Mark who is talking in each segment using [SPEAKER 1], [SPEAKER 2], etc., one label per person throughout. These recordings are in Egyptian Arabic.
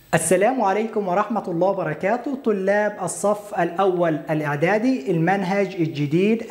[SPEAKER 1] السلام عليكم ورحمة الله وبركاته طلاب الصف الأول الإعدادي المنهج الجديد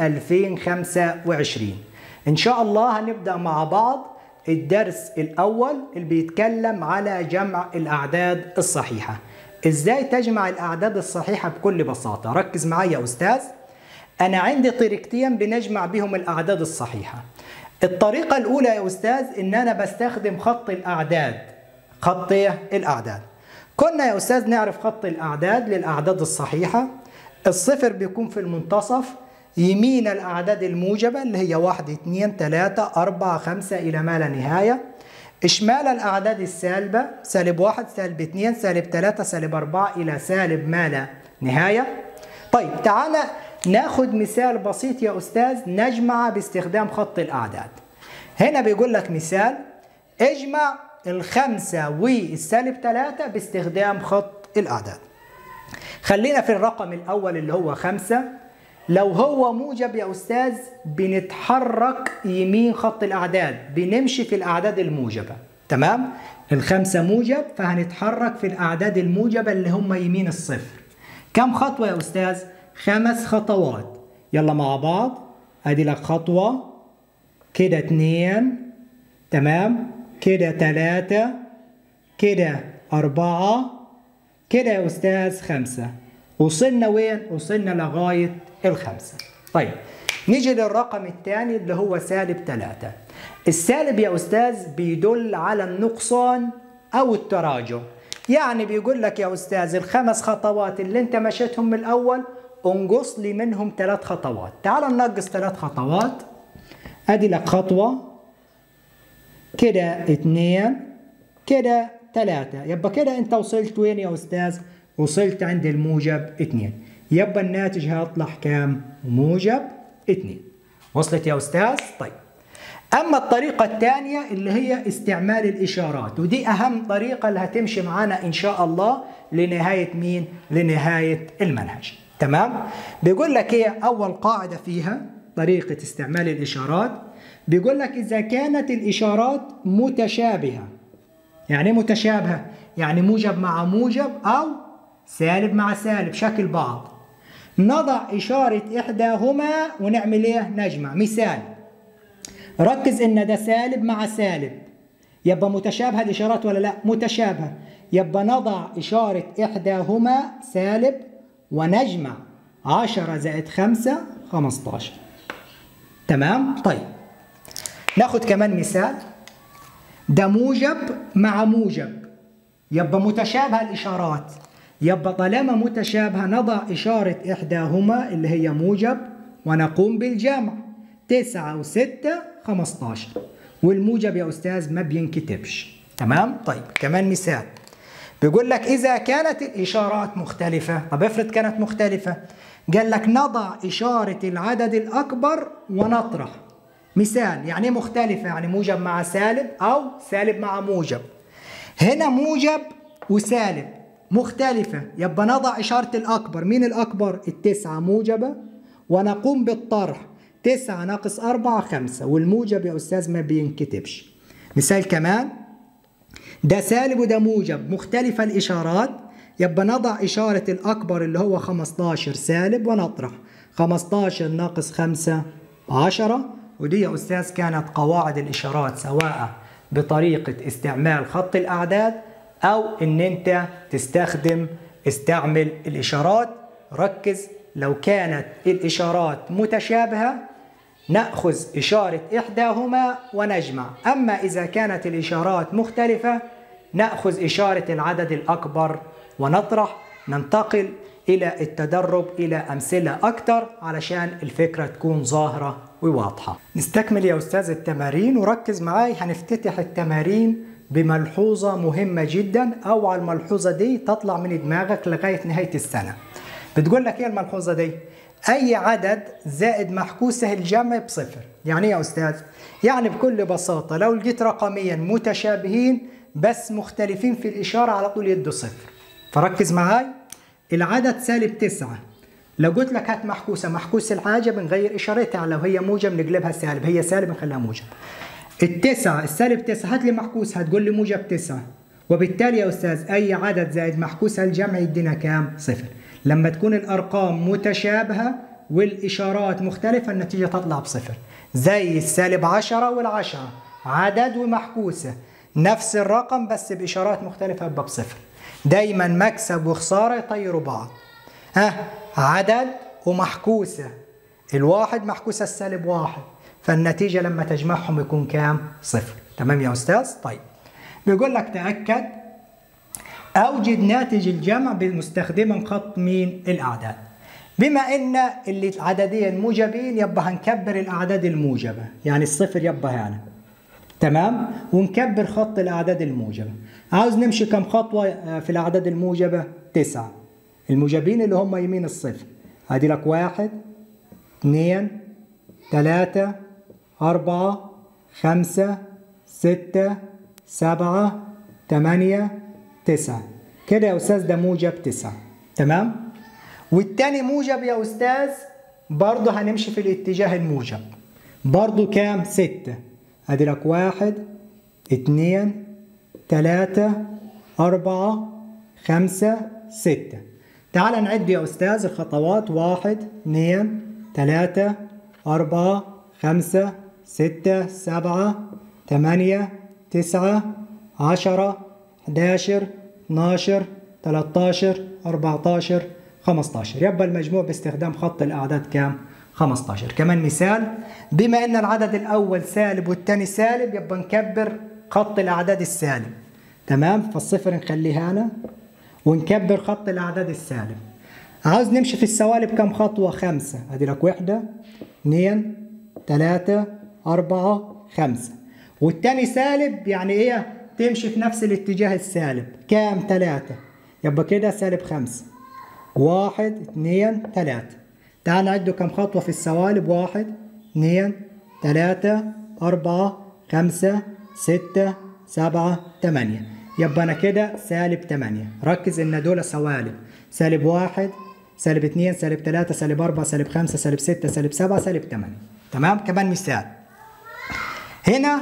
[SPEAKER 1] 2025 إن شاء الله هنبدأ مع بعض الدرس الأول اللي بيتكلم على جمع الأعداد الصحيحة إزاي تجمع الأعداد الصحيحة بكل بساطة ركز معايا يا أستاذ أنا عندي طريقتين بنجمع بهم الأعداد الصحيحة الطريقة الأولى يا أستاذ إن أنا بستخدم خط الأعداد خط الأعداد كنا يا أستاذ نعرف خط الأعداد للأعداد الصحيحة الصفر بيكون في المنتصف يمين الأعداد الموجبة اللي هي واحد اتنين تلاتة أربعة خمسة إلى ما لا نهاية إشمال الأعداد السالبة سالب واحد سالب اتنين سالب تلاتة سالب أربعة إلى سالب ما لا نهاية طيب تعالى ناخد مثال بسيط يا أستاذ نجمع باستخدام خط الأعداد هنا بيقول لك مثال اجمع الخمسة والسالب ثلاثة باستخدام خط الأعداد خلينا في الرقم الأول اللي هو خمسة لو هو موجب يا أستاذ بنتحرك يمين خط الأعداد بنمشي في الأعداد الموجبة تمام؟ الخمسة موجب فهنتحرك في الأعداد الموجبة اللي هم يمين الصفر كم خطوة يا أستاذ؟ خمس خطوات يلا مع بعض أدي لك خطوة كده اتنين تمام كده تلاتة كده أربعة كده يا أستاذ خمسة وصلنا وين؟ وصلنا لغاية الخمسة طيب نيجي للرقم الثاني اللي هو سالب تلاتة السالب يا أستاذ بيدل على النقصان أو التراجع يعني بيقول لك يا أستاذ الخمس خطوات اللي أنت مشيتهم من الأول انقص لي منهم ثلاث خطوات تعال ننقص ثلاث خطوات أدي لك خطوة كده اتنين كده تلاتة يبقى كده انت وصلت وين يا استاذ وصلت عند الموجب اتنين يبقى الناتج هيطلع كام موجب اتنين وصلت يا استاذ طيب اما الطريقة الثانية اللي هي استعمال الاشارات ودي اهم طريقة اللي هتمشي معانا ان شاء الله لنهاية مين لنهاية المنهج تمام بيقول لك ايه اول قاعدة فيها طريقة استعمال الاشارات بيقول لك إذا كانت الإشارات متشابهة يعني متشابهة يعني موجب مع موجب أو سالب مع سالب شكل بعض نضع إشارة إحداهما ونعمل إيه نجمع مثال ركز إن ده سالب مع سالب يبقى متشابهة الإشارات ولا لا متشابهة يبقى نضع إشارة إحداهما سالب ونجمع 10 زائد 5 15 تمام طيب ناخد كمان مثال ده موجب مع موجب يبقى متشابهة الإشارات يبقى طالما متشابهة نضع إشارة إحداهما اللي هي موجب ونقوم بالجمع تسعة وستة خمستاشر والموجب يا أستاذ ما بينكتبش تمام؟ طيب كمان مثال بيقول لك إذا كانت الإشارات مختلفة طب افرض كانت مختلفة قال لك نضع إشارة العدد الأكبر ونطرح مثال يعني مختلفة يعني موجب مع سالب أو سالب مع موجب هنا موجب وسالب مختلفة يبقى نضع إشارة الأكبر مين الأكبر؟ التسعة موجبة ونقوم بالطرح تسعة ناقص أربعة خمسة والموجب يا أستاذ ما بينكتبش مثال كمان ده سالب وده موجب مختلفة الإشارات يبقى نضع إشارة الأكبر اللي هو 15 سالب ونطرح 15 ناقص 5 10 ودي يا أستاذ كانت قواعد الإشارات سواء بطريقة استعمال خط الأعداد أو إن أنت تستخدم استعمل الإشارات ركز لو كانت الإشارات متشابهة نأخذ إشارة إحداهما ونجمع أما إذا كانت الإشارات مختلفة نأخذ إشارة العدد الأكبر ونطرح ننتقل إلى التدرب إلى أمثلة أكتر علشان الفكرة تكون ظاهرة وواضحة نستكمل يا أستاذ التمارين وركز معاي هنفتتح التمارين بملحوظة مهمة جدا أو على الملحوظة دي تطلع من دماغك لغاية نهاية السنة بتقول لك إيه الملحوظة دي؟ أي عدد زائد محكوسه الجمع بصفر يعني إيه يا أستاذ؟ يعني بكل بساطة لو لقيت رقمين متشابهين بس مختلفين في الإشارة على طول يدوا صفر فركز معاي العدد سالب تسعة لو قلت لك هات محكوسة محكوس الحاجة بنغير إشارتها لو هي موجب نقلبها سالب هي سالب نخليها موجب التسعة السالب تسعة هات لي محكوس هتقول لي موجب تسعة وبالتالي يا أستاذ أي عدد زائد محكوس الجمع يدينا كام؟ صفر لما تكون الأرقام متشابهة والإشارات مختلفة النتيجة تطلع بصفر زي السالب عشرة والعشرة عدد ومحكوسة نفس الرقم بس بإشارات مختلفة يبقى بصفر دايما مكسب وخسارة يطيروا بعض ها عدد ومحكوسة الواحد محكوسة السالب واحد فالنتيجة لما تجمعهم يكون كام؟ صفر تمام يا أستاذ؟ طيب بيقول لك تأكد أوجد ناتج الجمع بمستخدما خط مين؟ الأعداد بما ان اللي العددين موجبين يبقى هنكبر الاعداد الموجبه يعني الصفر يبقى هنا تمام ونكبر خط الاعداد الموجبه عاوز نمشي كم خطوه في الاعداد الموجبه تسعة الموجبين اللي هم يمين الصفر ادي لك واحد اثنين ثلاثة أربعة خمسة ستة سبعة ثمانية تسعة كده يا أستاذ ده موجب تسعة تمام؟ والتاني موجب يا أستاذ برضه هنمشي في الاتجاه الموجب برضه كام؟ ستة أدي لك واحد اتنين تلاتة أربعة خمسة ستة تعال نعد يا أستاذ الخطوات واحد اتنين تلاتة أربعة خمسة ستة سبعة ثمانية تسعة عشرة حداشر اتناشر تلاتاشر أربعتاشر 15 يبقى المجموع باستخدام خط الأعداد كام؟ 15 كمان مثال بما أن العدد الأول سالب والثاني سالب يبقى نكبر خط الأعداد السالب تمام؟ فالصفر نخليه هنا ونكبر خط الأعداد السالب عاوز نمشي في السوالب كم خطوة؟ خمسة أدي لك واحدة اثنين ثلاثة أربعة خمسة والتاني سالب يعني إيه؟ تمشي في نفس الاتجاه السالب كام؟ ثلاثة يبقى كده سالب خمسة واحد اثنين ثلاثة تعال نعد كم خطوة في السوالب واحد اثنين ثلاثة أربعة خمسة ستة سبعة ثمانية يبقى أنا كده سالب ثمانية ركز إن دول سوالب سالب واحد سالب اثنين سالب ثلاثة سالب أربعة سالب خمسة سالب ستة سالب سبعة سالب ثمانية تمام كمان مثال هنا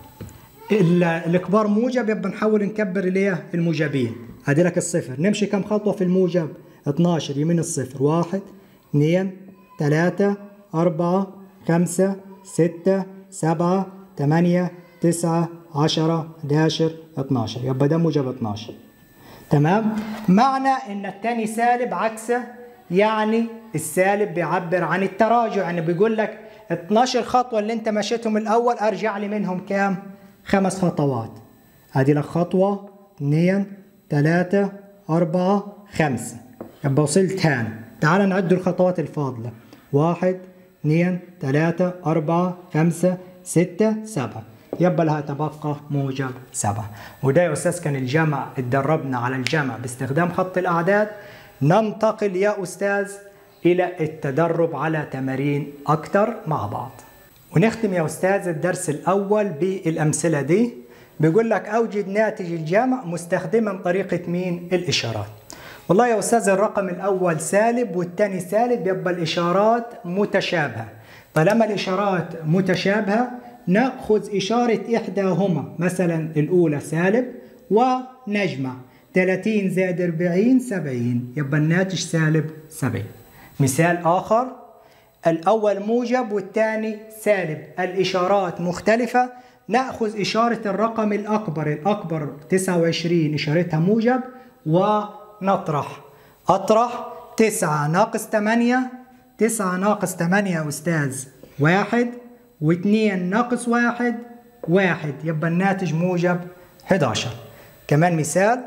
[SPEAKER 1] الكبار موجب يبقى نحاول نكبر ليه الموجبين ادي لك الصفر نمشي كم خطوه في الموجب 12 يمين الصفر واحد اثنين ثلاثة أربعة خمسة ستة سبعة ثمانية تسعة عشرة 11 12 يبقى ده موجب 12 تمام معنى ان الثاني سالب عكسه يعني السالب بيعبر عن التراجع يعني بيقول لك 12 خطوه اللي انت مشيتهم الاول ارجع لي منهم كام خمس خطوات ادي لك خطوه اثنين ثلاثة أربعة خمسة يبقى وصلت هنا تعال نعد الخطوات الفاضلة واحد اثنين ثلاثة أربعة خمسة ستة سبعة يبقى لها تبقى موجب سبعة وده يا أستاذ كان الجمع اتدربنا على الجمع باستخدام خط الأعداد ننتقل يا أستاذ إلى التدرب على تمارين أكتر مع بعض ونختم يا أستاذ الدرس الأول بالأمثلة دي بيقول لك أوجد ناتج الجمع مستخدما طريقة مين الإشارات والله يا أستاذ الرقم الأول سالب والثاني سالب يبقى الإشارات متشابهة طالما الإشارات متشابهة نأخذ إشارة إحداهما مثلا الأولى سالب ونجمع 30 زائد 40 70 يبقى الناتج سالب 70 مثال آخر الأول موجب والثاني سالب الإشارات مختلفة نأخذ إشارة الرقم الأكبر الأكبر 29 إشارتها موجب ونطرح أطرح 9 ناقص 8 9 ناقص 8 يا أستاذ واحد واثنين ناقص واحد واحد يبقى الناتج موجب 11 كمان مثال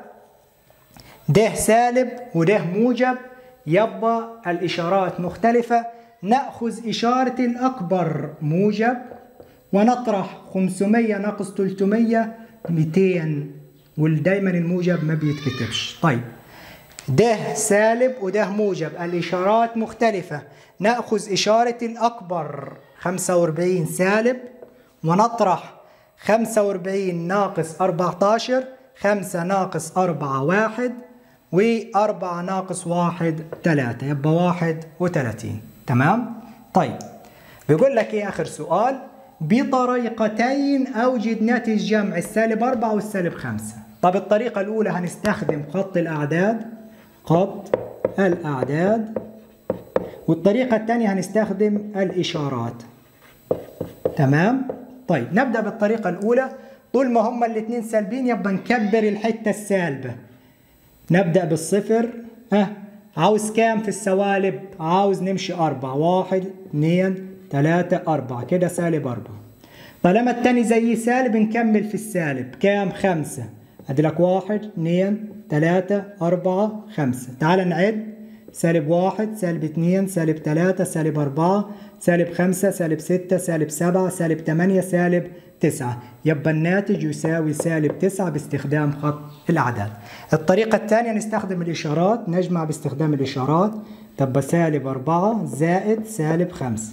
[SPEAKER 1] ده سالب وده موجب يبقى الإشارات مختلفة نأخذ إشارة الأكبر موجب ونطرح 500 ناقص 300 200 ودايما الموجب ما بيتكتبش طيب ده سالب وده موجب الإشارات مختلفة نأخذ إشارة الأكبر 45 سالب ونطرح 45 ناقص 14 5 ناقص 4 1 و4 ناقص 1 3 يبقى 31 تمام؟ طيب بيقول لك ايه آخر سؤال بطريقتين أوجد ناتج جمع السالب 4 والسالب 5 طب الطريقة الأولى هنستخدم خط الأعداد خط الأعداد والطريقة الثانية هنستخدم الإشارات تمام طيب نبدأ بالطريقة الأولى طول ما هما الاثنين سالبين يبقى نكبر الحتة السالبة نبدأ بالصفر ها عاوز كام في السوالب عاوز نمشي أربعة واحد اثنين ثلاثة أربعة كده سالب أربعة طالما التاني زي سالب نكمل في السالب كام خمسة أدي لك واحد اثنين ثلاثة أربعة خمسة تعال نعد سالب واحد سالب اثنين سالب ثلاثة سالب أربعة سالب خمسة سالب ستة سالب سبعة سالب ثمانية سالب تسعة يبقى الناتج يساوي سالب تسعة باستخدام خط الأعداد الطريقة الثانية نستخدم الإشارات نجمع باستخدام الإشارات تبقى سالب أربعة زائد سالب خمسة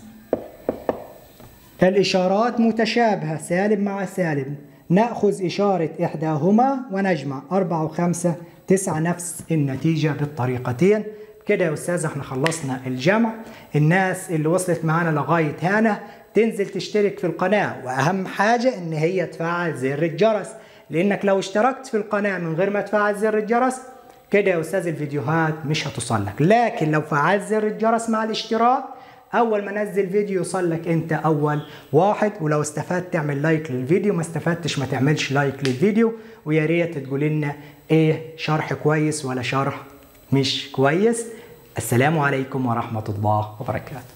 [SPEAKER 1] الإشارات متشابهة سالب مع سالب نأخذ إشارة إحداهما ونجمع أربعة وخمسة تسعة نفس النتيجة بالطريقتين كده يا أستاذ احنا خلصنا الجمع الناس اللي وصلت معانا لغاية هنا تنزل تشترك في القناة وأهم حاجة إن هي تفعل زر الجرس لأنك لو اشتركت في القناة من غير ما تفعل زر الجرس كده يا أستاذ الفيديوهات مش هتصل لك لكن لو فعلت زر الجرس مع الاشتراك اول ما انزل فيديو يوصل لك انت اول واحد ولو استفدت تعمل لايك للفيديو ما استفدتش ما تعملش لايك للفيديو ويا ريت تقول لنا ايه شرح كويس ولا شرح مش كويس السلام عليكم ورحمه الله وبركاته